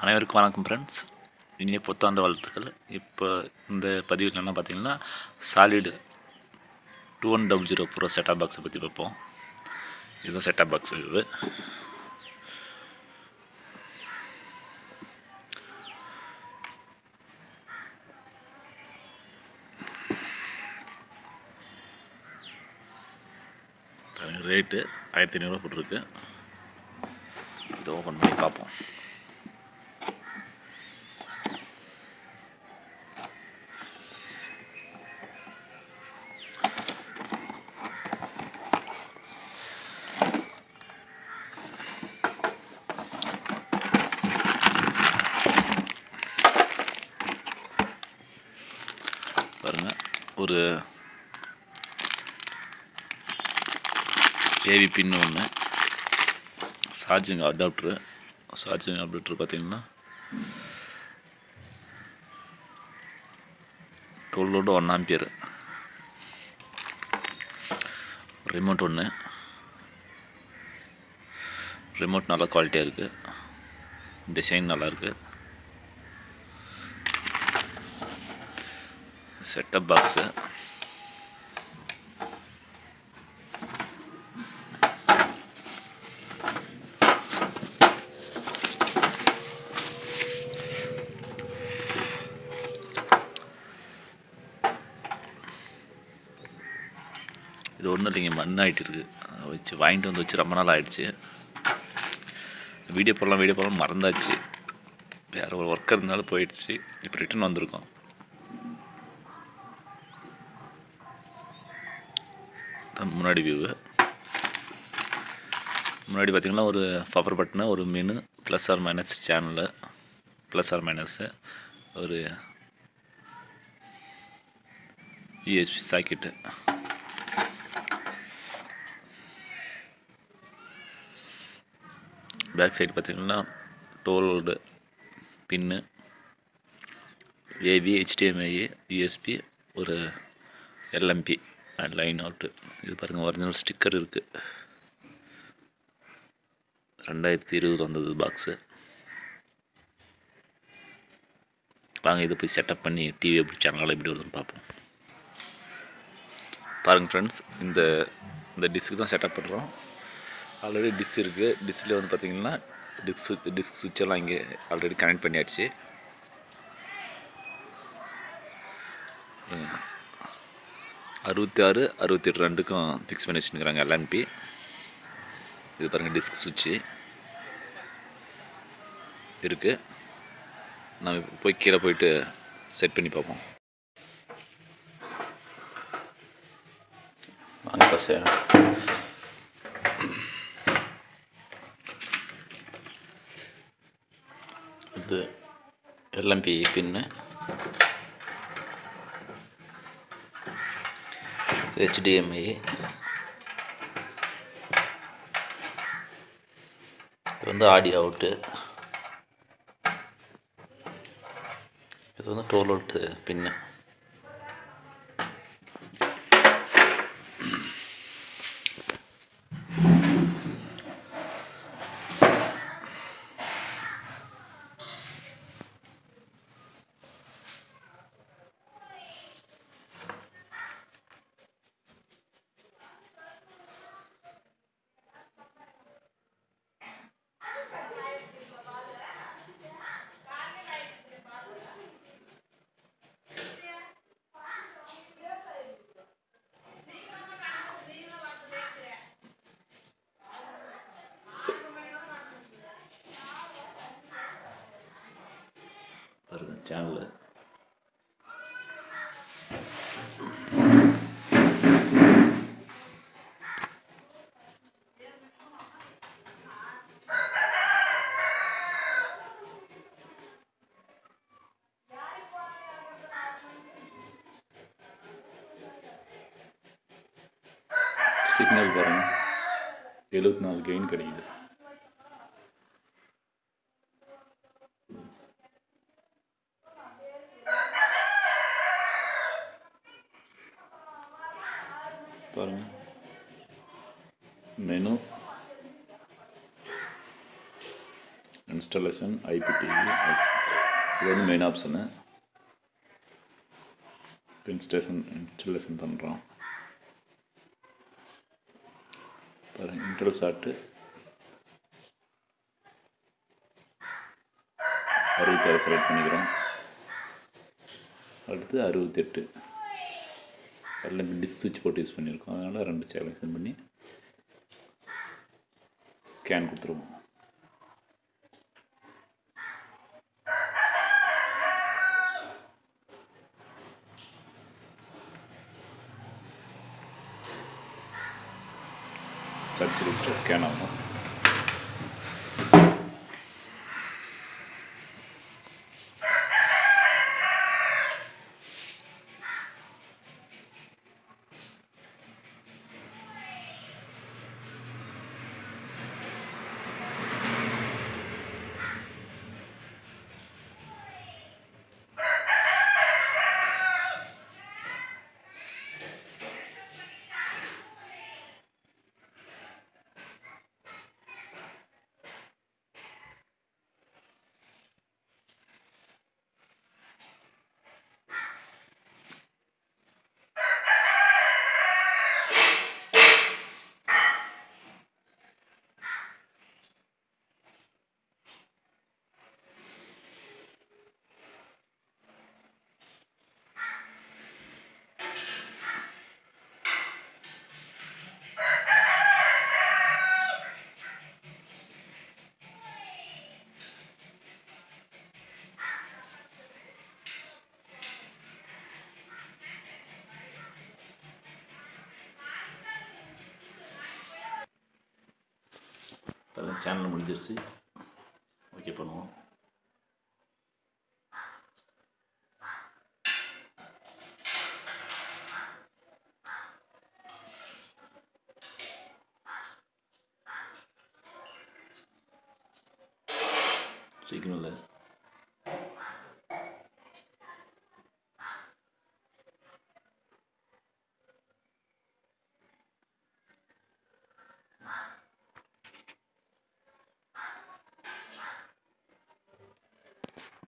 அனைவருக்கும் வணக்கம் ஃப்ரெண்ட்ஸ் இனிய புத்தாண்டு வாழ்த்துக்கள் இப்போ இந்த பதிவில் என்ன பார்த்தீங்கன்னா solid two one double zero pro set top பாக்ஸை பற்றி பார்ப்போம் இதுதான் செட்டாப் பாக்ஸ் இது ரேட்டு ஆயிரத்தி ஐநூறுரூவா போட்டிருக்கு இதை ஓப்பன் பண்ணி பார்ப்போம் பாருங்க ஒரு ஏவி பின்னு ஒன்று சார்ஜிங் அடாப்டரு சார்ஜிங் அடாப்டர் பார்த்தீங்கன்னா டுவெல்லோட ஒன் ஆம்பியர் ரிமோட் ஒன்று ரிமோட் நல்லா குவாலிட்டியாக இருக்குது டிசைன் நல்லாயிருக்கு செட்டப் பாக்ஸு இது ஒன்றும் இல்லைங்க மண் ஆகிட்டு இருக்கு அதை வச்சு வாங்கிட்டு வந்து வச்சு ரொம்ப நாள் ஆயிடுச்சு வீடியோ போடலாம் வீடியோ போடலாம் மறந்தாச்சு வேறு ஒரு ஒர்க் இருந்தாலும் போயிடுச்சு இப்போ ரிட்டர்ன் வந்திருக்கோம் தான் முன்னாடி வியூவு முன்னாடி பார்த்திங்கன்னா ஒரு பவர் பட்டனு ஒரு menu plus or minus channel plus or minus ஒரு யூஎஸ்பி சாக்கெட்டு பேக் சைடு பார்த்திங்கன்னா டோல்டு பின்னு ஏவி ஹெச்டிஎம்ஐ யூஎஸ்பி ஒரு எல்எம்பி லைன் அவுட்டு இது பாருங்கள் ஒரிஜினல் ஸ்டிக்கர் இருக்குது ரெண்டாயிரத்தி இருபது வந்தது பாக்ஸு வாங்க இதை போய் செட்டப் பண்ணி டிவி எப்படி சேனலில் எப்படி வருதுன்னு பார்ப்போம் பாருங்கள் ஃப்ரெண்ட்ஸ் இந்த இந்த டிஸ்க்கு தான் செட்டப் பண்ணுறோம் ஆல்ரெடி டிஸ் இருக்குது டிஸ்ஸில் வந்து பார்த்திங்கன்னா டிஸ்க் டிஸ்க் சுவிட்செல்லாம் இங்கே ஆல்ரெடி கனெக்ட் பண்ணியாச்சு அறுபத்தி ஆறு அறுபத்தி எட்டு ரெண்டுக்கும் ஃபிக்ஸ் பண்ணி வச்சுருக்கிறாங்க எல்என்பி இது பாருங்கள் டிஸ்க் சுவிட்சு இருக்குது நம்ம போய் கீழே போயிட்டு செட் பண்ணி பார்ப்போம் வாங்க பசே இது எல்எம்பி பின்னு ஹெச்டிஎம்ஐ இது வந்து ஆடியோ அவுட்டு இது வந்து டோல் அவுட்டு பின்னு பாருங்க சேனலு சிக்னல் பாருங்க எழுபத்தி நாலு கெயின் கிடைக்குது பாருங்க மெனு இன்ஸ்டாலேஷன் ஐபிடிவி எக்ஸ் இது வந்து மெயின் ஆப்ஷனு இன்ஸ்டேஷன் இன்ஸ்டலேஷன் பண்ணுறோம் பாருங்கள் இன்டர்வல் சாட்டு அறுபத்தாறு செலக்ட் பண்ணிக்கிறோம் அடுத்து அறுபத்தெட்டு அதில் டிஸ் சுவிட்ச் போட்டு யூஸ் பண்ணியிருக்கோம் அதனால் ரெண்டு செலக்ஷன் பண்ணி ஸ்கேன் கொடுத்துருவோம் சர்டிஃபிகேட் ஸ்கேன் ஆகும் இப்போ சேனல் முடிஞ்சிருச்சு ஓகே பண்ணுவோம் சிக்னல்